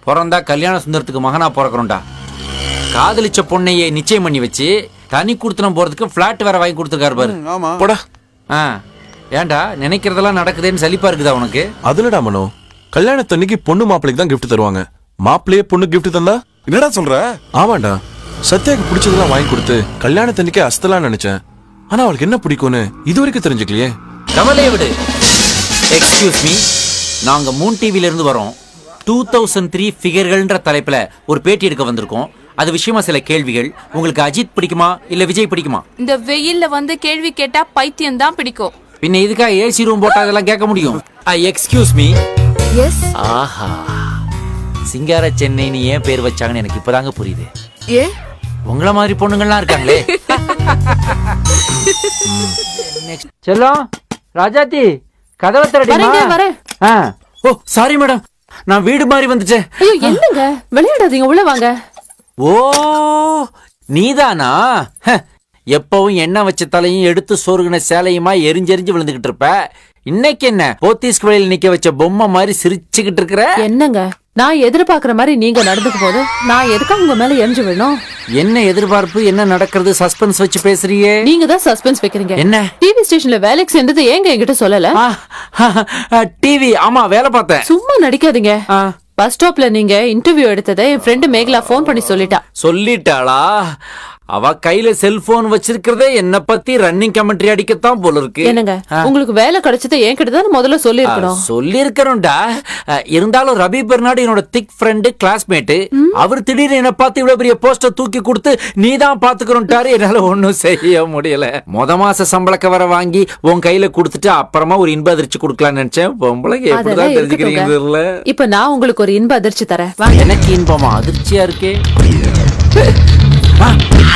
பிறந்தா கல்யாண சுந்தரத்துக்கு மகனா பிறக்கணும்டா காதலிச்ச பொண்ணையே நிச்சயம் பண்ணி வச்சு தனி கொடுத்தனம் போறதுக்கு பிளாட் வேற வாங்கி கொடுத்துருக்காரு பாரு ஆமா போடா ஆ ஏன்டா நினைக்கிறதெல்லாம் நடக்குதேன்னு சலிப்பா இருக்குதா உனக்கு அதுலடா மனோ கல்யாணத்தன்னைக்கு பொண்ணு மாப்பிளைக்கு தான் gift தருவாங்க மாப்பிள்ளையே பொண்ணு gift தந்தா என்னடா சொல்ற ஆமாண்டா சத்யாக்கு பிடிச்சதெல்லாம் வாங்கி கொடுத்து கல்யாணத்தன்னைக்கே அஸ்தலாம் நினைச்சேன் ஆனா அவளுக்கு என்ன பிடிக்கும்னு இது வரைக்கும் தெரிஞ்சுக்கலையே கவலையை விடு எக்ஸ்கியூஸ் மீ நாங்க மூன் டிவில இருந்து வரோம் டூ தௌசண்ட் த்ரீ ஃபிகர்கள்ன்ற தலைப்புல ஒரு பேட்டி எடுக்க வந்திருக்கோம் அது விஷயமா சில கேள்விகள் உங்களுக்கு அஜித் பிடிக்குமா இல்ல விஜய் பிடிக்குமா இந்த வெயில்ல வந்து கேள்வி கேட்டா பைத்தியம் தான் பிடிக்கும் பின்ன இதுக்கா ஏசி ரூம் போட்டா அதெல்லாம் கேட்க முடியும் எக்ஸ்கியூஸ் மீ எஸ் ஆஹா சிங்கார சென்னைன்னு ஏன் பேர் வச்சாங்கன்னு எனக்கு இப்பதாங்க புரியுது ஏ உங்கள மாதிரி பொண்ணுங்கள்லாம் இருக்காங்களே செல்லம் ராஜாத்தி கதவை வரேங்க, வரேன். ஆ ஓ சாரி மேடம் நான் வீடு மாதிரி வந்துட்டேன் ஐயோ என்னங்க விளையாடாதீங்க உள்ள வாங்க ஓ நீதானா ஹ, எப்பவும் எண்ணெய் வச்ச தலையும் எடுத்து சோறுகின சேலையுமா எரிஞ்செரிஞ்சு விழுந்துகிட்டு இருப்ப இன்னைக்கு என்ன போத்தீஸ் வழியில் நிக்க வச்ச பொம்மை மாதிரி சிரிச்சுக்கிட்டு இருக்கிற என்னங்க நான் எதிர்பார்க்கிற மாதிரி நீங்க நடந்துக்க போது நான் எதுக்காக உங்க மேல எரிஞ்சு விடணும் என்ன எதிர்பார்ப்பு என்ன நடக்கிறது சஸ்பென்ஸ் வச்சு பேசுறியே நீங்க தான் சஸ்பென்ஸ் வைக்கிறீங்க என்ன டிவி ஸ்டேஷன்ல வேலைக்கு சேர்ந்தது ஏங்க என்கிட்ட சொல்லல டிவி ஆமா வேலை பார்த்தேன் சும்மா நடிக்காதீங்க ஆ. பஸ் ஸ்டாப்ல நீங்க இன்டர்வியூ எடுத்ததை என் ஃப்ரெண்டு மேகலா ஃபோன் பண்ணி சொல்லிட்டா சொல்லிட்டாளா அவ கையில செல்போன் வச்சிருக்கிறதே என்ன பத்தி ரன்னிங் கமெண்ட்ரி அடிக்கத்தான் போல இருக்கு என்னங்க உங்களுக்கு வேலை கிடைச்சதை என்கிட்ட தான் முதல்ல சொல்லி இருக்கணும் சொல்லிருக்கிறோம்டா இருந்தாலும் ரவி பெர்னாடு என்னோட திக் ஃப்ரெண்டு கிளாஸ்மேட் அவர் திடீர்னு என்ன பார்த்து இவ்வளவு பெரிய போஸ்டர் தூக்கி கொடுத்து நீ தான் பாத்துக்கிறோம்ட்டாரு என்னால ஒண்ணும் செய்ய முடியல முத மாச சம்பள கவரை வாங்கி உன் கையில கொடுத்துட்டு அப்புறமா ஒரு இன்ப அதிர்ச்சி கொடுக்கலாம்னு நினைச்சேன் பொம்பளைக்கு அதெல்லாம் எப்படிதான் தெரிஞ்சுக்கிறீங்க இருக்கட்டுங்க. தெரியல இப்ப நான் உங்களுக்கு ஒரு இன்ப அதிர்ச்சி தரேன் வாங்க எனக்கு இன்பமா அதிர்ச்சியா இருக்கே ஆ.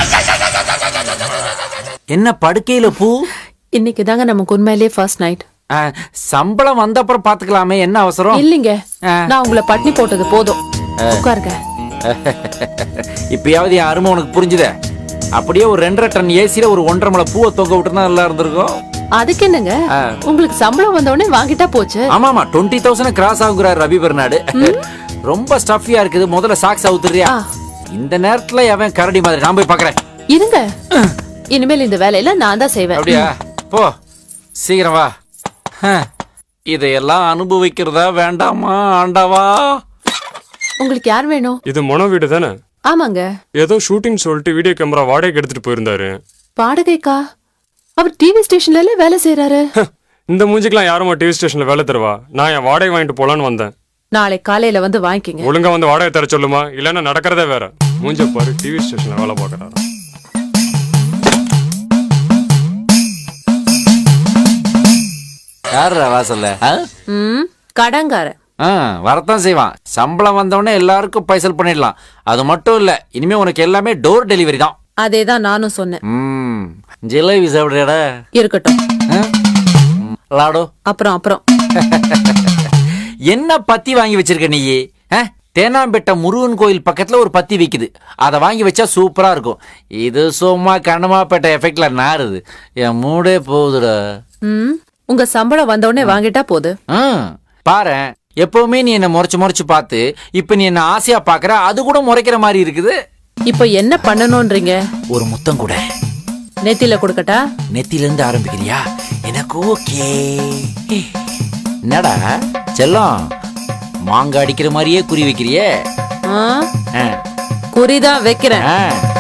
என்ன படுக்கையில பூ இன்னைக்கு தாங்க நமக்கு உண்மையிலேயே ஃபர்ஸ்ட் நைட் ஆ, சம்பளம் வந்த அப்புறம் பாத்துக்கலாமே என்ன அவசரம் இல்லைங்க ஆ. நான் உங்களை பட்னி போட்டது போதும் உட்காருங்க இப்பயாவது என் அருமை உனக்கு புரிஞ்சுதே அப்படியே ஒரு ரெண்டரை டன் ஏசில ஒரு ஒன்றரை மலை பூவை தொங்க விட்டுருந்தா நல்லா இருந்திருக்கும் அதுக்கு என்னங்க உங்களுக்கு சம்பளம் வந்த உடனே வாங்கிட்டா போச்சு ஆமா ஆமா டுவெண்ட்டி தௌசண்ட் கிராஸ் ஆகுறாரு ரவி பெர்னாடு ரொம்ப ஸ்டஃபியா இருக்குது முதல்ல சாக்ஸ் அவுத்துறியா ஆ. இந்த நேரத்துல அவன் கரடி மாதிரி நான் போய் பாக்குறேன் இருங்க இனிமேல் இந்த வேலையில நான் தான் செய்வேன் அப்படியா போ சீக்கிரம் வா ஹ, இதையெல்லாம் அனுபவிக்கிறதா வேண்டாமா ஆண்டாவா உங்களுக்கு யார் வேணும் இது மொன வீடு தானே ஆமாங்க ஏதோ ஷூட்டிங் சொல்லிட்டு வீடியோ கேமரா வாடகைக்கு எடுத்துட்டு போயிருந்தாரு பாடகைக்கா அவர் டிவி ஸ்டேஷன்ல எல்லாம் வேலை செய்யறாரு இந்த மூஞ்சிக்கெல்லாம் யாருமா டிவி ஸ்டேஷன்ல வேலை தருவா நான் என் வாடகை வாங்கிட்டு போலான்னு வந்தேன் நாளை காலையில வந்து வாங்கிக்கங்க ஒழுங்கா வந்து வாடகை தர சொல்லுமா இல்லைன்னா நடக்கிறதே வேற மூஞ்ச பாரு டிவி ஸ்டேஷன்ல வேலை பார்க்கறாரு யாருடா வாசல்ல ஆ? ம் கடங்காரன் ஆ வரத்தான் செய்வான் சம்பளம் வந்தவொடனே எல்லாருக்கும் பைசல் பண்ணிடலாம் அது மட்டும் இல்ல இனிமே உனக்கு எல்லாமே டோர் டெலிவரி தான் அதேதான் நானும் சொன்னேன் ம் ஜிலேபி சாப்பிடுறடா இருக்கட்டும் லாடோ அப்புறம் அப்புறம் என்ன பத்தி வாங்கி வச்சிருக்க நீ ஆ? தேனாம்பேட்டை முருகன் கோயில் பக்கத்துல ஒரு பத்தி விக்குது அதை வாங்கி வச்சா சூப்பரா இருக்கும் இது சும்மா கண்ணமாப்பேட்டை எஃபெக்ட்ல நாருது என் மூடே போகுதுடா ம் உங்க சம்பளம் வந்த உடனே வாங்கிட்டா போது ஆ, பாரேன் எப்பவுமே நீ என்ன முறைச்சு முறைச்சு பார்த்து இப்ப நீ என்ன ஆசையா பாக்குற அது கூட முறைக்கிற மாதிரி இருக்குது இப்போ என்ன பண்ணணும்ன்றீங்க ஒரு முத்தம் கூட நெத்தியில கொடுக்கட்டா நெத்தில இருந்து ஆரம்பிக்கிறியா எனக்கு ஓகே என்னடா செல்லம் மாங்காய் அடிக்கிற மாதிரியே குறி வைக்கிறியே ஆ, ஆ, குறிதான் வைக்கிறேன் ஆ.